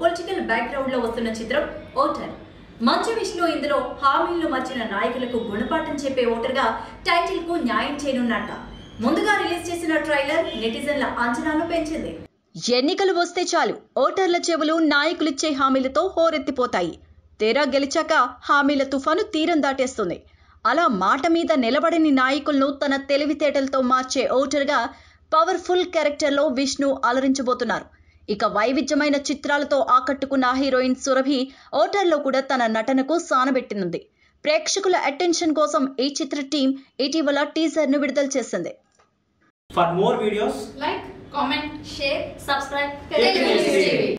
Political background లో వస్తున్న చిత్రం ఓటర్ మంచు విష్ణు ఇందులో హామీలను మర్చిన నాయకులకు గుణపాఠం చెప్పే ఓటర్గా టైటిల్ కు న్యాయం చేయనున్నట్ట ముందుగా రిలీజ్ చేసిన ట్రైలర్ నెటిజన్ల అంచనాలు పెంచింది ఎన్నికలు వస్తే చాలు ఓటర్ల చెవులు నాయకులిచ్చే హామీలతో హోరెత్తిపోతాయి తీరా గెలిచాక హామీల తుఫాను తీరం దాటేస్తుంది అలా మాట మీద నిలబడని నాయకులను తన తెలివితేటలతో మార్చే ఓటర్గా పవర్ఫుల్ క్యారెక్టర్లో విష్ణు అలరించబోతున్నారు ఇక వైవిధ్యమైన చిత్రాలతో ఆకట్టుకున్న హీరోయిన్ సురభి ఓటర్లో కూడా తన నటనకు సానబెట్టినుంది ప్రేక్షకుల అటెన్షన్ కోసం ఈ చిత్ర టీం ఇటీవల టీజర్ను విడుదల చేసింది For more videos, like, comment, share, subscribe. Telugu News TV.